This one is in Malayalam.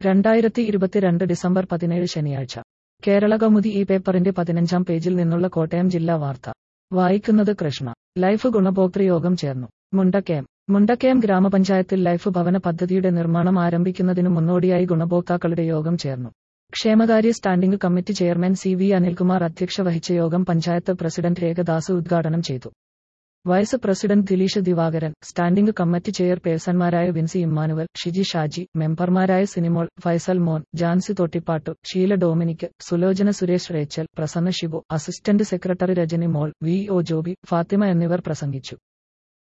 രണ്ടായിരത്തി ഇരുപത്തിരണ്ട് ഡിസംബർ പതിനേഴ് ശനിയാഴ്ച കേരള കൗമുദി ഈ പേപ്പറിന്റെ പതിനഞ്ചാം പേജിൽ നിന്നുള്ള കോട്ടയം ജില്ലാ വാർത്ത വായിക്കുന്നത് കൃഷ്ണ ലൈഫ് ഗുണഭോക്തൃ യോഗം ചേർന്നു മുണ്ടക്കയം മുണ്ടക്കയം ഗ്രാമപഞ്ചായത്തിൽ ലൈഫ് ഭവന പദ്ധതിയുടെ നിർമ്മാണം ആരംഭിക്കുന്നതിനു മുന്നോടിയായി ഗുണഭോക്താക്കളുടെ യോഗം ചേർന്നു ക്ഷേമകാര്യ standing committee chairman C V Anilkumar അധ്യക്ഷ വഹിച്ച യോഗം പഞ്ചായത്ത് പ്രസിഡന്റ് രേഖദാസ് ഉദ്ഘാടനം ചെയ്തു vice president Dileesh Divakaran standing committee ചെയർപേഴ്സൺമാരായ വിൻസി ഇമ്മാനുവൽ ഷിജി ഷാജി മെമ്പർമാരായ Sinimol Faisal Mon Jancy Thottippattu Sheela Dominic Sulochana Suresh Rachel Prasanna Shibu assistant secretary Rajani Mol V O Joby Fathima എന്നിവർ പ്രസംഗിച്ചു